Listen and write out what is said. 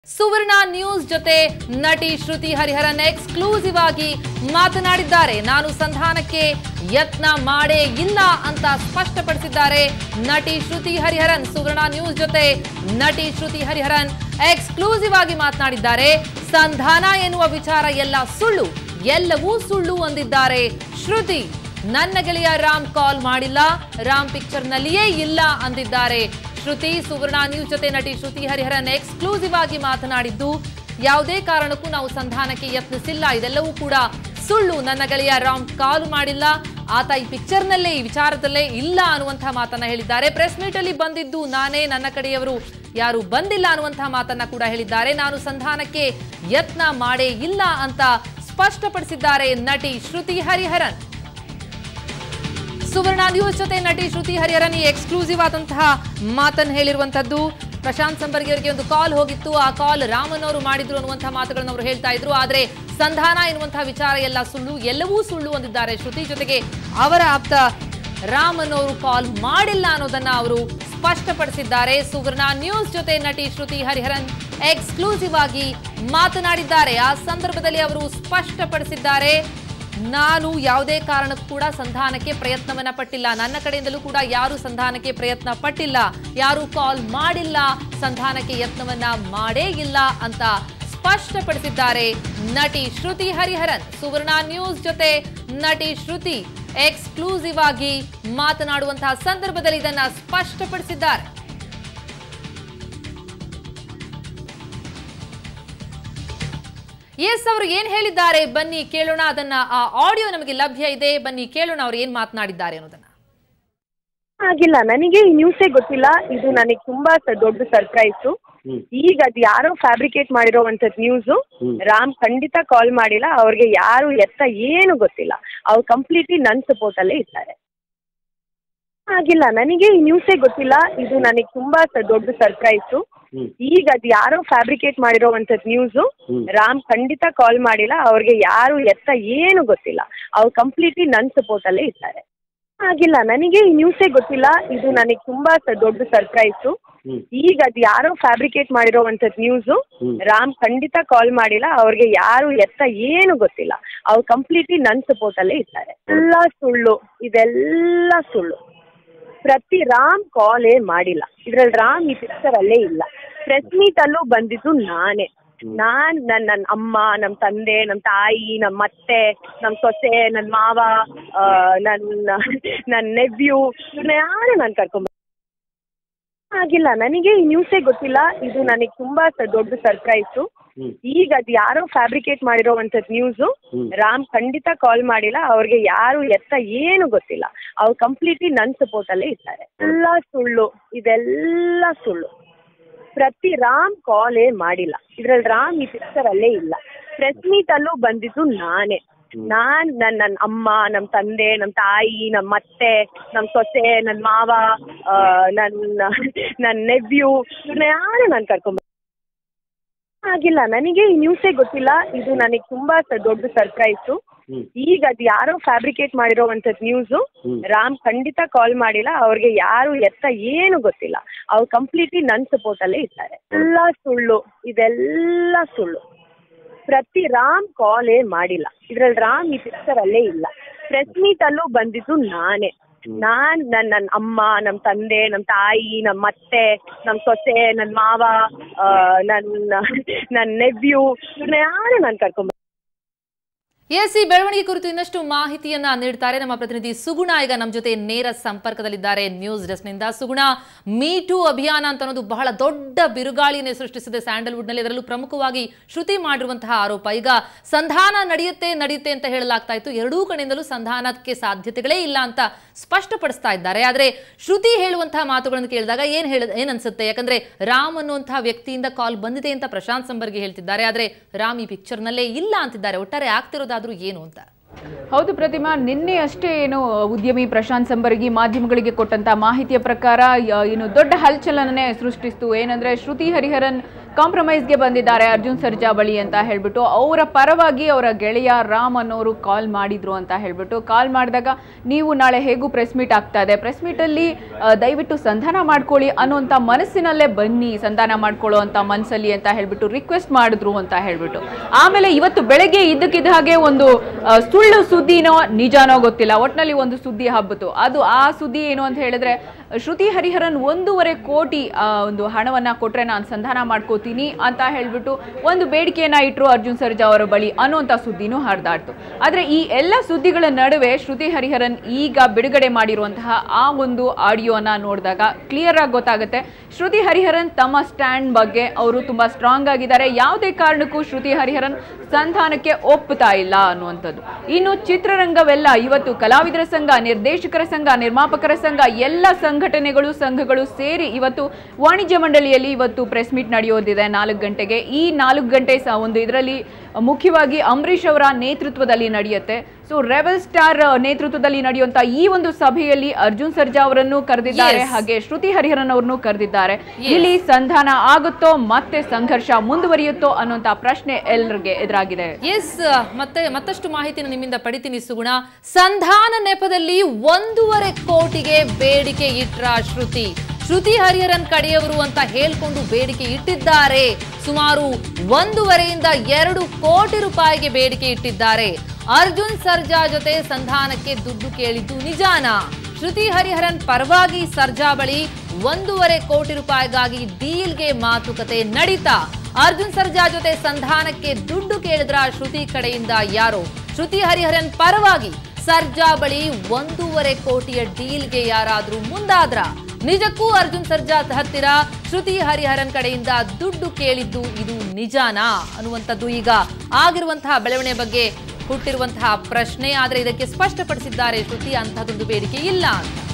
ಸುವರ್ಣ news ಜೊತೆ ನಟಿ ಶ್ರುತಿ Hariharan exclusive ಆಗಿ ಮಾತನಾಡಿದ್ದಾರೆ ನಾನು ಸಂಧಾನಕ್ಕೆ ಯತ್ನ ಮಾಡೇ ಇಲ್ಲ ಅಂತ ಸ್ಪಷ್ಟಪಡಿಸಿದ್ದಾರೆ ನಟಿ ಶ್ರುತಿ ಹರಿಹರನ್ ಸುವರ್ಣ ನ್ಯೂಸ್ ಜೊತೆ ನಟಿ ಶ್ರುತಿ ಹರಿಹರನ್ ಎಕ್ಸ್ಕ್ಲೂಸಿವ್ ಆಗಿ ಮಾತನಾಡಿದ್ದಾರೆ ಸಂಧಾನ ಎನ್ನುವ ವಿಚಾರ ಎಲ್ಲ ಸುಳ್ಳು ಎಲ್ಲವೂ ಸುಳ್ಳು ಅಂದಿದ್ದಾರೆ ಶ್ರುತಿ ನನ್ನ ಗೆಳೆಯ ರಾಮ್ ಕಾಲ್ ಮಾಡಿಲ್ಲ ರಾಮ್ ಪಿಕ್ಚರ್ನಲ್ಲಿಯೇ ಇಲ್ಲ ಅಂದಿದ್ದಾರೆ ಶ್ರುತಿ ಸುವರ್ಣ ನ್ಯೂಸ್ ಜೊತೆ ನಟಿ ಶ್ರುತಿ ಹರಿಹರನ್ ಎಕ್ಸ್ಕ್ಲೂಸಿವ್ ಆಗಿ ಮಾತನಾಡಿದ್ದು ಯಾವುದೇ ಕಾರಣಕ್ಕೂ ನಾವು ಸಂಧಾನಕ್ಕೆ ಯತ್ನಿಸಿಲ್ಲ ಇದೆಲ್ಲವೂ ಕೂಡ ಸುಳ್ಳು ನನ್ನ ಗೆಳೆಯ ರಾಮ್ ಕಾಲ್ ಮಾಡಿಲ್ಲ ಆತ ಈ ಪಿಕ್ಚರ್ನಲ್ಲೇ ಈ ವಿಚಾರದಲ್ಲೇ ಇಲ್ಲ ಅನ್ನುವಂತಹ ಮಾತನ್ನ ಹೇಳಿದ್ದಾರೆ ಪ್ರೆಸ್ ಮೀಟ್ ಅಲ್ಲಿ ಬಂದಿದ್ದು ನಾನೇ ನನ್ನ ಕಡೆಯವರು ಯಾರು ಬಂದಿಲ್ಲ ಅನ್ನುವಂತಹ ಮಾತನ್ನ ಕೂಡ ಹೇಳಿದ್ದಾರೆ ನಾನು ಸಂಧಾನಕ್ಕೆ ಯತ್ನ ಮಾಡೇ ಇಲ್ಲ ಅಂತ ಸ್ಪಷ್ಟಪಡಿಸಿದ್ದಾರೆ ನಟಿ ಶ್ರುತಿ ಹರಿಹರನ್ ಸುವರ್ಣ ನ್ಯೂಸ್ ಜೊತೆ ನಟಿ ಶ್ರುತಿ ಹರಿಹರನ್ ಈ ಎಕ್ಸ್ಕ್ಲೂಸಿವ್ ಆದಂತಹ ಮಾತನ್ನು ಹೇಳಿರುವಂತದ್ದು ಪ್ರಶಾಂತ್ ಸಂಬರ್ಗಿ ಅವರಿಗೆ ಒಂದು ಕಾಲ್ ಹೋಗಿತ್ತು ಆ ಕಾಲ್ ರಾಮನ್ ಅವರು ಮಾಡಿದ್ರು ಅನ್ನುವಂತಹ ಮಾತುಗಳನ್ನು ಅವರು ಹೇಳ್ತಾ ಇದ್ರು ಆದ್ರೆ ಸಂಧಾನ ಎನ್ನುವಂತಹ ವಿಚಾರ ಎಲ್ಲ ಸುಳ್ಳು ಎಲ್ಲವೂ ಸುಳ್ಳು ಅಂದಿದ್ದಾರೆ ಶ್ರುತಿ ಜೊತೆಗೆ ಅವರ ಆಪ್ತ ರಾಮನ್ ಅವರು ಕಾಲ್ ಮಾಡಿಲ್ಲ ಅನ್ನೋದನ್ನ ಅವರು ಸ್ಪಷ್ಟಪಡಿಸಿದ್ದಾರೆ ಸುವರ್ಣ ನ್ಯೂಸ್ ಜೊತೆ ನಟಿ ಶ್ರುತಿ ಹರಿಹರನ್ ಎಕ್ಸ್ಕ್ಲೂಸಿವ್ ಆಗಿ ಮಾತನಾಡಿದ್ದಾರೆ ಆ ಸಂದರ್ಭದಲ್ಲಿ ಅವರು ಸ್ಪಷ್ಟಪಡಿಸಿದ್ದಾರೆ ನಾನು ಯಾವುದೇ ಕಾರಣಕ್ಕೂ ಕೂಡ ಸಂಧಾನಕ್ಕೆ ಪ್ರಯತ್ನವನ್ನ ಪಟ್ಟಿಲ್ಲ ನನ್ನ ಕಡೆಯಿಂದಲೂ ಕೂಡ ಯಾರು ಸಂಧಾನಕ್ಕೆ ಪ್ರಯತ್ನ ಪಟ್ಟಿಲ್ಲ ಯಾರು ಕಾಲ್ ಮಾಡಿಲ್ಲ ಸಂಧಾನಕ್ಕೆ ಯತ್ನವನ್ನ ಮಾಡೇ ಇಲ್ಲ ಅಂತ ಸ್ಪಷ್ಟಪಡಿಸಿದ್ದಾರೆ ನಟಿ ಶ್ರುತಿ ಹರಿಹರನ್ ಸುವರ್ಣ ನ್ಯೂಸ್ ಜೊತೆ ನಟಿ ಶ್ರುತಿ ಎಕ್ಸ್ಕ್ಲೂಸಿವ್ ಆಗಿ ಮಾತನಾಡುವಂತಹ ಸಂದರ್ಭದಲ್ಲಿ ಇದನ್ನ ಸ್ಪಷ್ಟಪಡಿಸಿದ್ದಾರೆ ಎಸ್ ಅವರು ಏನ್ ಹೇಳಿದ್ದಾರೆ ಬನ್ನಿ ಕೇಳೋಣ ಅದನ್ನ ಆ ಆಡಿಯೋ ನಮಗೆ ಲಭ್ಯ ಇದೆ ಬನ್ನಿ ಕೇಳೋಣ ಅವ್ರು ಏನ್ ಮಾತನಾಡಿದ್ದಾರೆ ಅನ್ನೋದನ್ನ ಆಗಿಲ್ಲ ನನಗೆ ಈ ನ್ಯೂಸೇ ಗೊತ್ತಿಲ್ಲ ಇದು ನನಗೆ ತುಂಬಾ ಸ- ದೊಡ್ಡ ಸರ್ಪ್ರೈಸು ಈಗ ಅದು ಯಾರೋ ಫ್ಯಾಬ್ರಿಕೇಟ್ ಮಾಡಿರೋವಂಥದ್ದು ನ್ಯೂಸು ರಾಮ್ ಖಂಡಿತ ಕಾಲ್ ಮಾಡಿಲ್ಲ ಅವ್ರಿಗೆ ಯಾರು ಎತ್ತ ಏನು ಗೊತ್ತಿಲ್ಲ ಅವ್ರು ಕಂಪ್ಲೀಟ್ಲಿ ನನ್ನ ಸಪೋರ್ಟಲ್ಲೇ ಇದ್ದಾರೆ ಆಗಿಲ್ಲ ನನಗೆ ಈ ನ್ಯೂಸೇ ಗೊತ್ತಿಲ್ಲ ಇದು ನನಗೆ ತುಂಬಾ ಸ- ದೊಡ್ಡ ಸರ್ಪ್ರೈಸು ಈಗ ಅದು ಯಾರೋ ಫ್ಯಾಬ್ರಿಕೇಟ್ ಮಾಡಿರೋವಂಥದ್ದು ನ್ಯೂಸು ರಾಮ್ ಖಂಡಿತ ಕಾಲ್ ಮಾಡಿಲ್ಲ ಅವ್ರಿಗೆ ಯಾರು ಎತ್ತ ಏನು ಗೊತ್ತಿಲ್ಲ ಅವ್ರು ಕಂಪ್ಲೀಟ್ಲಿ ನನ್ನ ಸಪೋರ್ಟಲ್ಲೇ ಇದ್ದಾರೆ ಆಗಿಲ್ಲ ನನಗೆ ಈ ನ್ಯೂಸೇ ಗೊತ್ತಿಲ್ಲ ಇದು ನನಗೆ ತುಂಬಾ ಸ- ದೊಡ್ಡ ಸರ್ಪ್ರೈಸು ಈಗ ಅದು ಯಾರೋ ಫ್ಯಾಬ್ರಿಕೇಟ್ ಮಾಡಿರೋವಂಥದ್ದು ನ್ಯೂಸು ರಾಮ್ ಖಂಡಿತ ಕಾಲ್ ಮಾಡಿಲ್ಲ ಅವ್ರಿಗೆ ಯಾರು ಎತ್ತ ಏನು ಗೊತ್ತಿಲ್ಲ ಅವ್ರು ಕಂಪ್ಲೀಟ್ಲಿ ನನ್ನ ಸಪೋರ್ಟಲ್ಲೇ ಇದ್ದಾರೆ ಎಲ್ಲ ಸುಳ್ಳು ಇದೆಲ್ಲ ಸುಳ್ಳು ಪ್ರತಿ ರಾಮ್ ಕಾಲೇ ಮಾಡಿಲ್ಲ ಇದ್ರಲ್ಲಿ ರಾಮ್ ಈ ಪಿಕ್ಚರ್ ಅಲ್ಲೇ ಇಲ್ಲ ಪ್ರೆಸ್ ಮೀಟ್ ಅಲ್ಲೂ ಬಂದಿದ್ದು ನಾನೇ ನಾನ್ ನನ್ನ ನನ್ನ ಅಮ್ಮ ನಮ್ಮ ತಂದೆ ನಮ್ಮ ತಾಯಿ ನಮ್ಮ ಅತ್ತೆ ನಮ್ಮ ಸೊಸೆ ನನ್ನ ಮಾವ ಆ, ನನ್ನ ನನ್ನ ನೆವ್ಯೂ ಇವ್ರನ್ನ ಯಾರು ನಾನು ಕರ್ಕೊಂಡ್ ಆಗಿಲ್ಲ ನನಗೆ ಈ ನ್ಯೂಸೇ ಗೊತ್ತಿಲ್ಲ ಇದು ನನಗೆ ತುಂಬಾ ಸ- ದೊಡ್ಡ ಸರ್ಪ್ರೈಸು ಈಗ ಅದು ಯಾರೋ ಫ್ಯಾಬ್ರಿಕೇಟ್ ಮಾಡಿರೋವಂಥದ್ದು ನ್ಯೂಸು ರಾಮ್ ಖಂಡಿತ ಕಾಲ್ ಮಾಡಿಲ್ಲ ಅವ್ರಿಗೆ ಯಾರು ಎತ್ತ ಏನು ಗೊತ್ತಿಲ್ಲ ಅವ್ರು ಕಂಪ್ಲೀಟ್ಲಿ ನನ್ನ ಸಪೋರ್ಟಲ್ಲೇ ಇದ್ದಾರೆ ಎಲ್ಲ ಸುಳ್ಳು ಇದೆಲ್ಲ ಸುಳ್ಳು ಪ್ರತಿ ರಾಮ್ ಕಾಲೇ ಮಾಡಿಲ್ಲ ಇದ್ರಲ್ಲಿ ರಾಮ್ ಈ ಪಿಕ್ಚರ್ ಅಲ್ಲೇ ಇಲ್ಲ ಪ್ರೆಸ್ ಮೀಟ್ ಅಲ್ಲೂ ಬಂದಿದ್ದು ನಾನೇ ನಾನ್ ನನ್ನ ನನ್ನ ಅಮ್ಮ ನಮ್ಮ ತಂದೆ ನಮ್ಮ ತಾಯಿ ನಮ್ಮ ಅತ್ತೆ ನಮ್ಮ ಸೊಸೆ ನನ್ನ ಮಾವ ಆ, ನನ್ನ ನನ್ನ ನೆವ್ಯೂ ಇವ್ರನ್ನ ಯಾರು ನಾನು ಕರ್ಕೊಂಡ್ ಆಗಿಲ್ಲ ನನಗೆ ಈ ನ್ಯೂಸೇ ಗೊತ್ತಿಲ್ಲ ಇದು ನನಗೆ ತುಂಬಾ ಸ- ದೊಡ್ಡ ಸರ್ಪ್ರೈಸು ಈಗ ಅದು ಯಾರೋ ಫ್ಯಾಬ್ರಿಕೇಟ್ ಮಾಡಿರೋವಂಥದ್ದು ನ್ಯೂಸು ರಾಮ್ ಖಂಡಿತ ಕಾಲ್ ಮಾಡಿಲ್ಲ ಅವ್ರಿಗೆ ಯಾರು ಎತ್ತ ಏನು ಗೊತ್ತಿಲ್ಲ ಅವ್ರು ಕಂಪ್ಲೀಟ್ಲಿ ನನ್ನ ಸಪೋರ್ಟಲ್ಲೇ ಇದ್ದಾರೆ ಎಲ್ಲ ಸುಳ್ಳು ಇದೆಲ್ಲ ಸುಳ್ಳು ಪ್ರತಿ ರಾಮ್ ಕಾಲೇ ಮಾಡಿಲ್ಲ ಇದ್ರಲ್ಲಿ ರಾಮ್ ಈ ಪಿಕ್ಚರ್ ಅಲ್ಲೇ ಇಲ್ಲ ಪ್ರೆಸ್ ಮೀಟ್ ಅಲ್ಲೂ ಬಂದಿದ್ದು ನಾನೇ ನಾನ್ ನನ್ನ ನನ್ನ ಅಮ್ಮ ನಮ್ಮ ತಂದೆ ನಮ್ಮ ತಾಯಿ ನಮ್ಮ ಅತ್ತೆ ನಮ್ಮ ಸೊಸೆ ನನ್ನ ಮಾವ ಆ, ನನ್ನ ನನ್ನ ನೆವ್ಯೂ ಇವ್ರನ್ನ ಯಾರು ನಾನು ಕರ್ಕೊಂಡ್ ಎಸ್ ಈ ಬೆಳವಣಿಗೆ ಕುರಿತು ಇನ್ನಷ್ಟು ಮಾಹಿತಿಯನ್ನ ನೀಡ್ತಾರೆ ನಮ್ಮ ಪ್ರತಿನಿಧಿ ಸುಗುಣ ಈಗ ನಮ್ಮ ಜೊತೆ ನೇರ ಸಂಪರ್ಕದಲ್ಲಿದ್ದಾರೆ ನ್ಯೂಸ್ ಡೆಸ್ಕ್ನಿಂದ ಸುಗುಣ ಮೀ ಟೂ ಅಭಿಯಾನ ಅಂತ ಅನ್ನೋದು ಬಹಳ ದೊಡ್ಡ ಬಿರುಗಾಳಿಯನ್ನೇ ಸೃಷ್ಟಿಸಿದೆ ಸ್ಯಾಂಡಲ್ವುಡ್ನಲ್ಲಿ ಅದರಲ್ಲೂ ಪ್ರಮುಖವಾಗಿ ಶ್ರುತಿ ಮಾಡಿರುವಂತಹ ಆರೋಪ ಈಗ ಸಂಧಾನ ನಡೆಯುತ್ತೆ ನಡೆಯುತ್ತೆ ಅಂತ ಹೇಳಲಾಗ್ತಾ ಇತ್ತು ಎರಡೂ ಕಡೆಯಿಂದಲೂ ಸಂಧಾನಕ್ಕೆ ಸಾಧ್ಯತೆಗಳೇ ಇಲ್ಲ ಅಂತ ಸ್ಪಷ್ಟಪಡಿಸ್ತಾ ಇದ್ದಾರೆ ಆದರೆ ಶ್ರುತಿ ಹೇಳುವಂತಹ ಮಾತುಗಳನ್ನು ಕೇಳಿದಾಗ ಏನ್ ಹೇಳ ಏನ್ ಅನ್ಸುತ್ತೆ ಯಾಕಂದ್ರೆ ರಾಮ್ ಅನ್ನುವಂತಹ ವ್ಯಕ್ತಿಯಿಂದ ಕಾಲ್ ಬಂದಿದೆ ಅಂತ ಪ್ರಶಾಂತ್ ಸಂಬರ್ಗಿ ಹೇಳ್ತಿದ್ದಾರೆ ಆದ್ರೆ ರಾಮ್ ಈ ಪಿಕ್ಚರ್ನಲ್ಲೇ ಇಲ್ಲ ಅಂತಿದ್ದಾರೆ ಒಟ್ಟಾರೆ ಆಗ್ತಿರೋದಾದ್ರೂ ಏನು ಅಂತ ಹೌದು ಪ್ರತಿಮಾ ನಿನ್ನೆ ಅಷ್ಟೇ ಏನು ಉದ್ಯಮಿ ಪ್ರಶಾಂತ್ ಸಂಬರ್ಗಿ ಮಾಧ್ಯಮಗಳಿಗೆ ಕೊಟ್ಟಂತ ಮಾಹಿತಿಯ ಪ್ರಕಾರ ಯ- ಏನು ದೊಡ್ಡ ಹಲ್ಚಲನ್ನೇ ಸೃಷ್ಟಿಸ್ತು ಏನಂದ್ರೆ ಶ್ರುತಿ ಹರಿಹರನ್ ಕಾಂಪ್ರಮೈಸ್ಗೆ ಬಂದಿದ್ದಾರೆ ಅರ್ಜುನ್ ಸರ್ಜಾ ಬಳಿ ಅಂತ ಹೇಳ್ಬಿಟ್ಟು ಅವರ ಪರವಾಗಿ ಅವರ ಗೆಳೆಯ ರಾಮ್ ಅನ್ನೋರು ಕಾಲ್ ಮಾಡಿದ್ರು ಅಂತ ಹೇಳ್ಬಿಟ್ಟು ಕಾಲ್ ಮಾಡಿದಾಗ ನೀವು ನಾಳೆ ಹೇಗೂ ಪ್ರೆಸ್ ಮೀಟ್ ಆಗ್ತಾ ಇದೆ ಪ್ರೆಸ್ ಮೀಟಲ್ಲಿ ದಯವಿಟ್ಟು ಸಂಧಾನ ಮಾಡ್ಕೊಳ್ಳಿ ಅನ್ನೋಂಥ ಮನಸ್ಸಿನಲ್ಲೇ ಬನ್ನಿ ಸಂಧಾನ ಮಾಡ್ಕೊಳ್ಳೋ ಅಂತ ಮನಸ್ಸಲ್ಲಿ ಅಂತ ಹೇಳ್ಬಿಟ್ಟು ರಿಕ್ವೆಸ್ಟ್ ಮಾಡಿದ್ರು ಅಂತ ಹೇಳ್ಬಿಟ್ಟು ಆಮೇಲೆ ಇವತ್ತು ಬೆಳಗ್ಗೆ ಇದ್ದಕ್ಕಿದ್ದ ಹಾಗೆ ಒಂದು ಆ, ಸುಳ್ಳು ಸುದ್ದಿನೋ ನಿಜಾನೋ ಗೊತ್ತಿಲ್ಲ ಒಟ್ನಲ್ಲಿ ಒಂದು ಸುದ್ದಿ ಹಬ್ಬಿತು ಅದು ಆ ಸುದ್ದಿ ಏನು ಅಂತ ಹೇಳಿದ್ರೆ ಶ್ರುತಿ ಹರಿಹರನ್ ಒಂದೂವರೆ ಕೋಟಿ ಆ, ಒಂದು ಹಣವನ್ನ ಕೊಟ್ರೆ ನಾನು ಸಂಧಾನ ಮಾಡ್ಕೋತೀನಿ ಅಂತ ಹೇಳ್ಬಿಟ್ಟು ಒಂದು ಬೇಡಿಕೆಯನ್ನ ಇಟ್ರು ಅರ್ಜುನ್ ಸರ್ಜಾ ಅವರ ಬಳಿ ಅನ್ನುವಂಥ ಸುದ್ದಿನೂ ಹರಿದಾಡ್ತು ಆದ್ರೆ ಈ ಎಲ್ಲ ಸುದ್ದಿಗಳ ನಡುವೆ ಶ್ರುತಿ ಹರಿಹರನ್ ಈಗ ಬಿಡುಗಡೆ ಮಾಡಿರುವಂತಹ ಆ ಒಂದು ಆಡಿಯೋನ ನೋಡಿದಾಗ ಕ್ಲಿಯರ್ ಆಗಿ ಗೊತ್ತಾಗುತ್ತೆ ಶ್ರುತಿ ಹರಿಹರನ್ ತಮ್ಮ ಸ್ಟ್ಯಾಂಡ್ ಬಗ್ಗೆ ಅವರು ತುಂಬಾ ಸ್ಟ್ರಾಂಗ್ ಆಗಿದ್ದಾರೆ ಯಾವುದೇ ಕಾರಣಕ್ಕೂ ಶ್ರುತಿ ಹರಿಹರನ್ ಸಂಧಾನಕ್ಕೆ ಒಪ್ಪುತ್ತಾ ಇಲ್ಲ ಅನ್ನುವಂಥದ್ದು ಇನ್ನು ಚಿತ್ರರಂಗವೆಲ್ಲ ಇವತ್ತು ಕಲಾವಿದರ ಸಂಘ ನಿರ್ದೇಶಕರ ಸಂಘ ನಿರ್ಮಾಪಕರ ಸಂಘ ಎಲ್ಲ ಸಂಘಟನೆಗಳು ಸಂಘಗಳು ಸೇರಿ ಇವತ್ತು ವಾಣಿಜ್ಯ ಮಂಡಳಿಯಲ್ಲಿ ಇವತ್ತು ಪ್ರೆಸ್ ಮೀಟ್ ನಡೆಯೋದಿದೆ ನಾಲ್ಕು ಗಂಟೆಗೆ ಈ ನಾಲ್ಕು ಗಂಟೆ ಸ ಒಂದು ಇದರಲ್ಲಿ ಮುಖ್ಯವಾಗಿ ಅಂಬರೀಷ್ ಅವರ ನೇತೃತ್ವದಲ್ಲಿ ನಡೆಯುತ್ತೆ ಸೊ ರೆಬಲ್ ಸ್ಟಾರ್ ನೇತೃತ್ವದಲ್ಲಿ ನಡೆಯುವಂತ ಈ ಒಂದು ಸಭೆಯಲ್ಲಿ ಅರ್ಜುನ್ ಸರ್ಜಾ ಅವರನ್ನು ಕರೆದಿದ್ದಾರೆ Yes. ಹಾಗೆ ಶ್ರುತಿ ಹರಿಹರನ್ ಅವರನ್ನು ಕರೆದಿದ್ದಾರೆ ಇಲ್ಲಿ ಸಂಧಾನ ಆಗುತ್ತೋ ಮತ್ತೆ ಸಂಘರ್ಷ ಮುಂದುವರಿಯುತ್ತೋ ಅನ್ನುವಂತ ಪ್ರಶ್ನೆ ಎಲ್ಲರಿಗೆ ಎದುರಾಗಿದೆ ಎಸ್ ಮತ್ತೆ ಮತ್ತಷ್ಟು ಮಾಹಿತಿನ ನಿಮ್ಮಿಂದ ಪಡಿತೀನಿ ಸುಗುಣ ಸಂಧಾನ ನೆಪದಲ್ಲಿ ಒಂದೂವರೆ ಕೋಟಿಗೆ ಬೇಡಿಕೆ ಇಟ್ರ ಶ್ರುತಿ ಶ್ರುತಿ ಹರಿಹರನ್ ಕಡೆಯವರು ಅಂತ ಹೇಳ್ಕೊಂಡು ಬೇಡಿಕೆ ಇಟ್ಟಿದ್ದಾರೆ ಸುಮಾರು ಒಂದೂವರೆಯಿಂದ ಎರಡು ಕೋಟಿ ರೂಪಾಯಿಗೆ ಬೇಡಿಕೆ ಇಟ್ಟಿದ್ದಾರೆ ಅರ್ಜುನ್ ಸರ್ಜಾ ಜೊತೆ ಸಂಧಾನಕ್ಕೆ ದುಡ್ಡು ಕೇಳಿದ್ದು ನಿಜಾನ ಶ್ರುತಿ ಹರಿಹರನ್ ಪರವಾಗಿ ಸರ್ಜಾ ಬಳಿ ಒಂದೂವರೆ ಕೋಟಿ ರೂಪಾಯಿಗಾಗಿ ಡೀಲ್ಗೆ ಮಾತುಕತೆ ನಡೀತಾ ಅರ್ಜುನ್ ಸರ್ಜಾ ಜೊತೆ ಸಂಧಾನಕ್ಕೆ ದುಡ್ಡು ಕೇಳಿದ್ರ ಶ್ರುತಿ ಕಡೆಯಿಂದ ಯಾರೋ ಶ್ರುತಿ ಹರಿಹರನ್ ಪರವಾಗಿ ಸರ್ಜಾ ಬಳಿ ಒಂದೂವರೆ ಕೋಟಿಯ ಡೀಲ್ಗೆ ಯಾರಾದ್ರೂ ಮುಂದಾದ್ರ ನಿಜಕ್ಕೂ ಅರ್ಜುನ್ ಸರ್ಜಾ ಹತ್ತಿರ ಶ್ರುತಿ ಹರಿಹರನ್ ಕಡೆಯಿಂದ ದುಡ್ಡು ಕೇಳಿದ್ದು ಇದು ನಿಜಾನಾ ಅನ್ನುವಂಥದ್ದು ಈಗ ಆಗಿರುವಂತಹ ಬೆಳವಣಿಗೆ ಬಗ್ಗೆ ಹುಟ್ಟಿರುವಂತಹ ಪ್ರಶ್ನೆ ಆದ್ರೆ ಇದಕ್ಕೆ ಸ್ಪಷ್ಟಪಡಿಸಿದ್ದಾರೆ ಶ್ರುತಿ ಅಂತಹದೊಂದು ಬೇಡಿಕೆ ಇಲ್ಲ ಅಂತ